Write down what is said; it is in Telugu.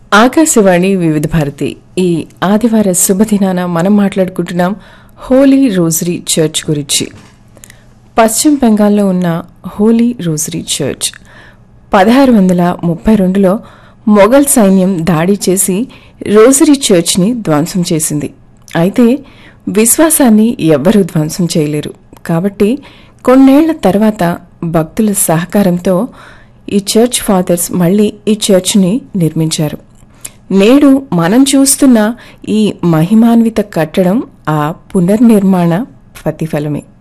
ఆకాశవాణి వివిధ భారతి ఈ ఆదివార శుభదినాన మనం మాట్లాడుకుంటున్నాం హోలీ రోజరీ చర్చ్ గురించి పశ్చిమ బెంగాల్లో ఉన్న హోలీ రోజరీ చర్చ్ పదహారు వందల ముప్పై రెండులో మొఘల్ సైన్యం దాడి చేసి రోజరీ చర్చ్ని ధ్వంసం చేసింది అయితే విశ్వాసాన్ని ఎవ్వరూ ధ్వంసం చేయలేరు కాబట్టి కొన్నేళ్ల తర్వాత భక్తుల సహకారంతో ఈ చర్చ్ ఫాదర్స్ మళ్ళీ ఈ చర్చ్ని నిర్మించారు నేడు మనం చూస్తున్న ఈ మహిమాన్విత కట్టడం ఆ పునర్నిర్మాణ ప్రతిఫలమే